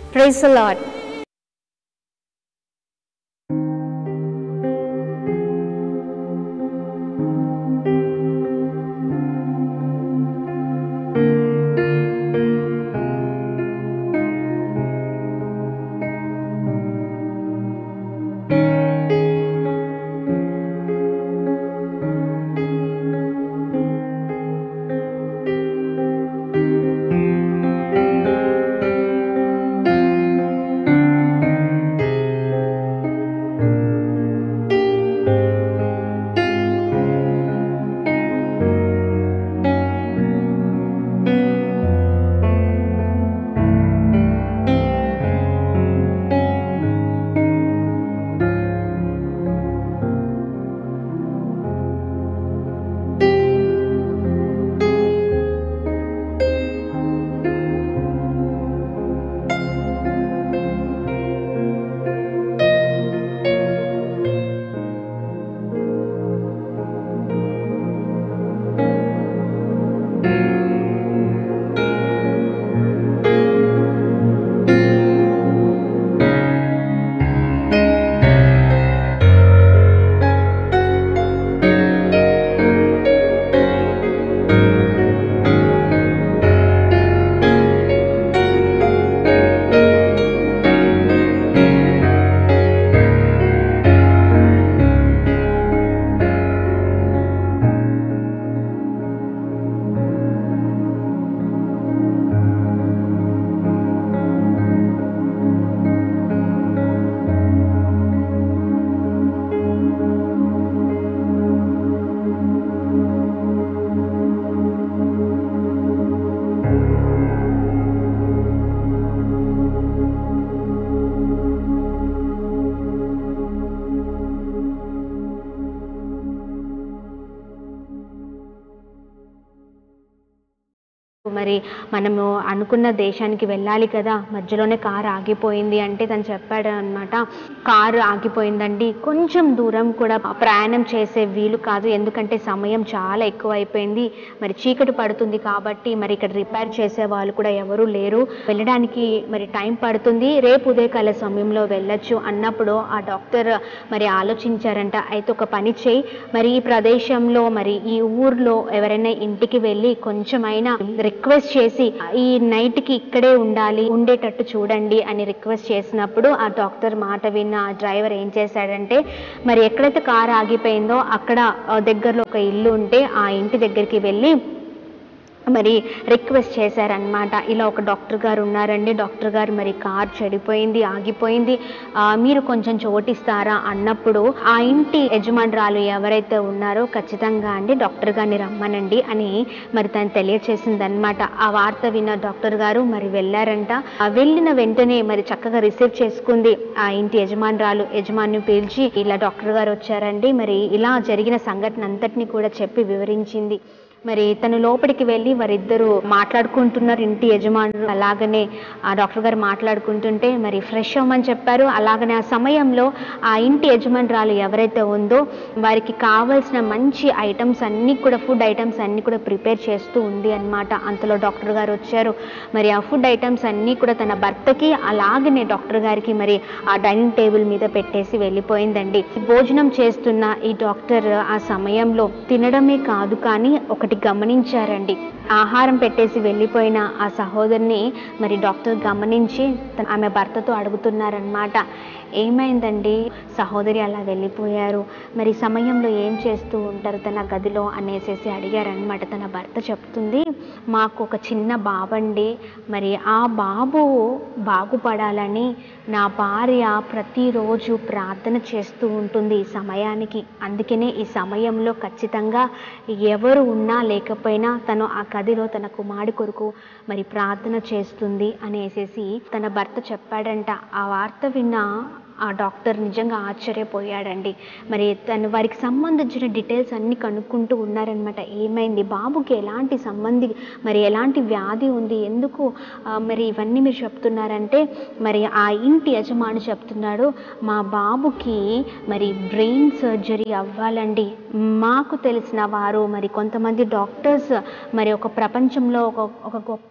praise lord మరి మనము అనుకున్న దేశానికి వెళ్ళాలి కదా మధ్యలోనే కారు ఆగిపోయింది అంటే తను చెప్పాడు అనమాట కారు ఆగిపోయిందండి కొంచెం దూరం కూడా ప్రయాణం చేసే వీలు కాదు ఎందుకంటే సమయం చాలా ఎక్కువ అయిపోయింది మరి చీకటి పడుతుంది కాబట్టి మరి ఇక్కడ రిపేర్ చేసే వాళ్ళు కూడా ఎవరూ లేరు వెళ్ళడానికి మరి టైం పడుతుంది రేపు ఉదయకాల సమయంలో వెళ్ళొచ్చు అన్నప్పుడు ఆ డాక్టర్ మరి ఆలోచించారంట అయితే ఒక పని చేయి మరి ఈ ప్రదేశంలో మరి ఈ ఊర్లో ఎవరైనా ఇంటికి వెళ్ళి కొంచెమైనా రిక్వెస్ట్ చేసి ఈ నైట్కి ఇక్కడే ఉండాలి ఉండేటట్టు చూడండి అని రిక్వెస్ట్ చేసినప్పుడు ఆ డాక్టర్ మాట విన్న ఆ డ్రైవర్ ఏం చేశాడంటే మరి ఎక్కడైతే కారు ఆగిపోయిందో అక్కడ ఆ, దగ్గరలో ఒక ఇల్లు ఉంటే ఆ ఇంటి దగ్గరికి వెళ్ళి మరి రిక్వెస్ట్ చేశారనమాట ఇలా ఒక డాక్టర్ గారు ఉన్నారండి డాక్టర్ గారు మరి కార్ చెడిపోయింది ఆగిపోయింది ఆ, మీరు కొంచెం చోటిస్తారా అన్నప్పుడు ఆ ఇంటి యజమానురాలు ఎవరైతే ఉన్నారో ఖచ్చితంగా అండి డాక్టర్ గారిని రమ్మనండి అని మరి తను తెలియచేసింది అనమాట ఆ వార్త విన్న డాక్టర్ గారు మరి వెళ్ళారంట ఆ వెళ్ళిన వెంటనే మరి చక్కగా రిసీవ్ చేసుకుంది ఆ ఇంటి యజమానురాలు యజమాని పిలిచి ఇలా డాక్టర్ గారు వచ్చారండి మరి ఇలా జరిగిన సంఘటన అంతటిని కూడా చెప్పి వివరించింది మరి తను లోపలికి వెళ్ళి వారిద్దరూ మాట్లాడుకుంటున్నారు ఇంటి యజమానులు అలాగనే ఆ డాక్టర్ గారు మాట్లాడుకుంటుంటే మరి ఫ్రెష్ అవ్వమని చెప్పారు అలాగనే ఆ సమయంలో ఆ ఇంటి యజమానురాలు ఎవరైతే ఉందో వారికి కావాల్సిన మంచి ఐటమ్స్ అన్నీ కూడా ఫుడ్ ఐటమ్స్ అన్నీ కూడా ప్రిపేర్ చేస్తూ ఉంది అన్నమాట అంతలో డాక్టర్ గారు వచ్చారు మరి ఆ ఫుడ్ ఐటమ్స్ అన్నీ కూడా తన భర్తకి అలాగనే డాక్టర్ గారికి మరి ఆ డైనింగ్ టేబుల్ మీద పెట్టేసి వెళ్ళిపోయిందండి భోజనం చేస్తున్న ఈ డాక్టర్ ఆ సమయంలో తినడమే కాదు కానీ ఒకటి గమనించారండి ఆహారం పెట్టేసి వెళ్ళిపోయిన ఆ సహోదరిని మరి డాక్టర్ గమనించి తన- ఆమె భర్తతో అడుగుతున్నారనమాట ఏమైందండి సహోదరి అలా వెళ్ళిపోయారు మరి ఈ సమయంలో ఏం చేస్తూ ఉంటారు తన గదిలో అనేసేసి అడిగారనమాట తన భర్త చెప్తుంది మాకు ఒక చిన్న బాబండి మరి ఆ బాబు బాగుపడాలని నా భార్య ప్రతిరోజు ప్రార్థన చేస్తూ ఉంటుంది ఈ సమయానికి అందుకనే ఈ సమయంలో ఖచ్చితంగా ఎవరు ఉన్నా లేకపోయినా తను ఆ గదిలో తన కుమారుడి కొరకు మరి ప్రార్థన చేస్తుంది అనేసేసి తన భర్త చెప్పాడంట ఆ వార్త విన్న ఆ డాక్టర్ నిజంగా ఆశ్చర్యపోయాడండి మరి తను వారికి సంబంధించిన డీటెయిల్స్ అన్ని కనుక్కుంటూ ఉన్నారనమాట ఏమైంది బాబుకి ఎలాంటి సంబంధి మరి ఎలాంటి వ్యాధి ఉంది ఎందుకు ఆ, మరి ఇవన్నీ మీరు చెప్తున్నారంటే మరి ఆ ఇంటి యజమాని చెప్తున్నాడు మా బాబుకి మరి బ్రెయిన్ సర్జరీ అవ్వాలండి మాకు తెలిసిన వారు మరి కొంతమంది డాక్టర్స్ మరి ఒక ప్రపంచంలో ఒక ఒక గొప్ప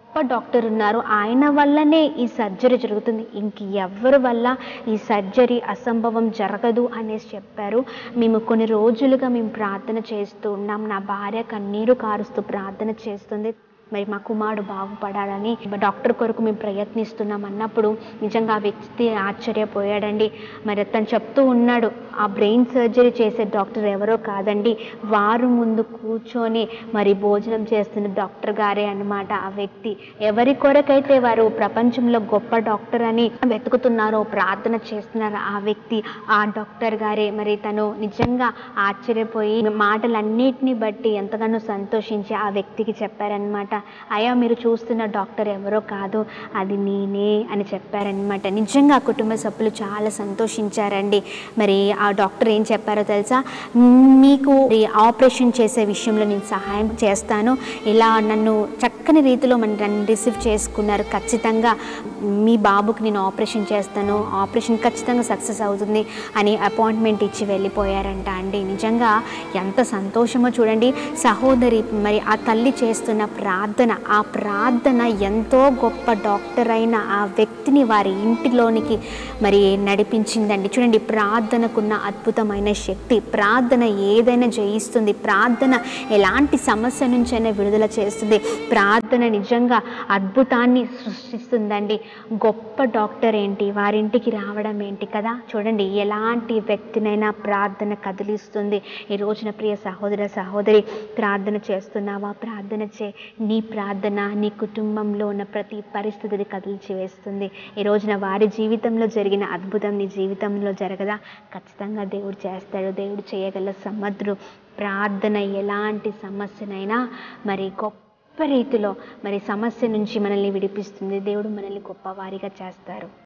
గొప్ప డాక్టర్ ఉన్నారు ఆయన వల్లనే ఈ సర్జరీ జరుగుతుంది ఇంక ఎవరి వల్ల ఈ సర్జరీ అసంభవం జరగదు అనేసి చెప్పారు మేము కొన్ని రోజులుగా మేము ప్రార్థన చేస్తూ ఉన్నాం నా భార్య కన్నీరు కారుస్తూ ప్రార్థన చేస్తుంది మరి మా కుమారుడు బాగుపడాలని డాక్టర్ కొరకు మేము ప్రయత్నిస్తున్నాం అన్నప్పుడు నిజంగా ఆ వ్యక్తి ఆశ్చర్యపోయాడండి మరి తను చెప్తూ ఉన్నాడు ఆ బ్రెయిన్ సర్జరీ చేసే డాక్టర్ ఎవరో కాదండి వారు ముందు కూర్చొని మరి భోజనం చేస్తున్న డాక్టర్ గారే అన్నమాట ఆ వ్యక్తి ఎవరి కొరకైతే వారు ప్రపంచంలో గొప్ప డాక్టర్ అని వెతుకుతున్నారో ప్రార్థన చేస్తున్నారో ఆ వ్యక్తి ఆ డాక్టర్ గారే మరి తను నిజంగా ఆశ్చర్యపోయి మాటలన్నిటిని బట్టి ఎంతగానో సంతోషించి ఆ వ్యక్తికి చెప్పారనమాట అయ్యా మీరు చూస్తున్న డాక్టర్ ఎవరో కాదు అది నేనే అని చెప్పారనమాట నిజంగా ఆ కుటుంబ సభ్యులు చాలా సంతోషించారండి మరి ఆ డాక్టర్ ఏం చెప్పారో తెలుసా మీకు ఈ ఆపరేషన్ చేసే విషయంలో నేను సహాయం చేస్తాను ఇలా నన్ను చక్కని రీతిలో మన నన్ను రిసీవ్ చేసుకున్నారు ఖచ్చితంగా మీ బాబుకి నేను ఆపరేషన్ చేస్తాను ఆపరేషన్ ఖచ్చితంగా సక్సెస్ అవుతుంది అని అపాయింట్మెంట్ ఇచ్చి వెళ్ళిపోయారంట అండి నిజంగా ఎంత సంతోషమో చూడండి సహోదరి మరి ఆ తల్లి చేస్తున్న ప్రార్థన ఆ ప్రార్థన ఎంతో గొప్ప డాక్టర్ అయిన ఆ వ్యక్తిని వారి ఇంటిలోనికి మరి నడిపించిందండి చూడండి ప్రార్థనకున్న అద్భుతమైన శక్తి ప్రార్థన ఏదైనా జయిస్తుంది ప్రార్థన ఎలాంటి సమస్య నుంచైనా విడుదల చేస్తుంది ప్రార్థన నిజంగా అద్భుతాన్ని సృష్టిస్తుందండి గొప్ప డాక్టర్ ఏంటి వారింటికి రావడం ఏంటి కదా చూడండి ఎలాంటి వ్యక్తినైనా ప్రార్థన కదిలిస్తుంది ఈ రోజున ప్రియ సహోదర సహోదరి ప్రార్థన చేస్తున్నావా ప్రార్థన చే నీ ప్రార్థన నీ కుటుంబంలో ఉన్న ప్రతి పరిస్థితిని కదిలిచి వేస్తుంది ఈ రోజున వారి జీవితంలో జరిగిన అద్భుతం నీ జీవితంలో జరగదా ఖచ్చితంగా దేవుడు చేస్తాడు దేవుడు చేయగల సమర్థుడు ప్రార్థన ఎలాంటి సమస్యనైనా మరి గొప్ప రీతిలో మరి సమస్య నుంచి మనల్ని విడిపిస్తుంది దేవుడు మనల్ని గొప్పవారిగా చేస్తారు